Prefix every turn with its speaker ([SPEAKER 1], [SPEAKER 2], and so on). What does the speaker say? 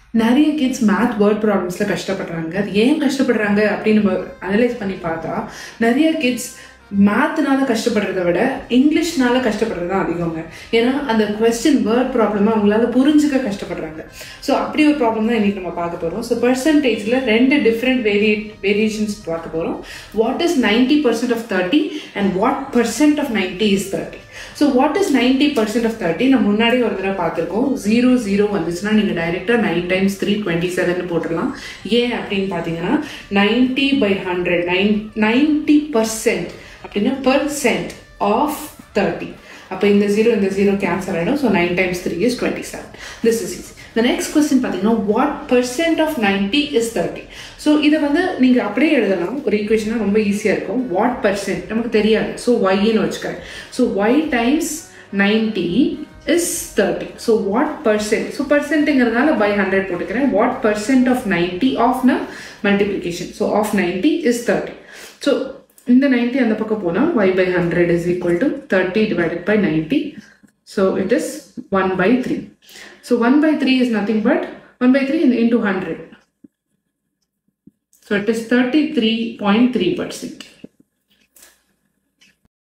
[SPEAKER 1] நிறைய kids math word ப்ராப்ளம்ஸில் கஷ்டப்படுறாங்க அது ஏன் கஷ்டப்படுறாங்க அப்படின்னு நம்ம அனலைஸ் பண்ணி பார்த்தா நிறைய கிட்ஸ் மேத்னால கஷ்டப்படுறத விட இங்கிலீஷ்னால கஷ்டப்படுறது தான் அதிகங்க ஏன்னா அந்த கொஸ்டின் வேர்ட் ப்ராப்ளமாக அவங்களால புரிஞ்சுக்க கஷ்டப்படுறாங்க ஸோ அப்படி ஒரு ப்ராப்ளம் தான் இன்னைக்கு நம்ம பார்க்க போகிறோம் ஸோ பர்சன்டேஜில் ரெண்டு டிஃப்ரெண்ட் வேரிய வேரியேஷன்ஸ் பார்க்க போகிறோம் what is ninety percent of thirty and what percent of ninety is thirty so what is ninety percent of thirty நம்ம முன்னாடி ஒரு தடவை பார்த்துருக்கோம் ஜீரோ ஜீரோ வந்துச்சுன்னா நீங்கள் டைரெக்டாக nine times three twenty seven போட்டுடலாம் ஏன் அப்படின்னு பார்த்தீங்கன்னா ninety by hundred nine ninety percent அப்படின்னா பர்சன்ட் ஆஃப் தேர்ட்டி அப்போ இந்த ஜீரோ இந்த ஜீரோ கேன்சல் ஆகிடும் so nine times three is twenty seven this is easy the next question பார்த்தீங்கன்னா what percent of ninety is thirty so இதை வந்து நீங்கள் அப்படியே எழுதலாம் ஒரு ஈக்குவேஷனாக ரொம்ப ஈஸியாக இருக்கும் வாட் பர்சன்ட் நமக்கு தெரியாது ஸோ ஒய்ன்னு வச்சுக்கிறேன் so Y times ninety is thirty so what percent so பர்சன்ட்டுங்கிறதுனால பை ஹண்ட்ரட் போட்டுக்கிறேன் வாட் பர்சன்ட் ஆஃப் நைன்டி ஆஃப்னா multiplication so of ninety is thirty so இந்த நைன்டி அந்த பக்கம் போனால் Y by hundred is equal to thirty divided by ninety so it is one by three so one by three is nothing but one by three into hundred so it is thirty three point three percent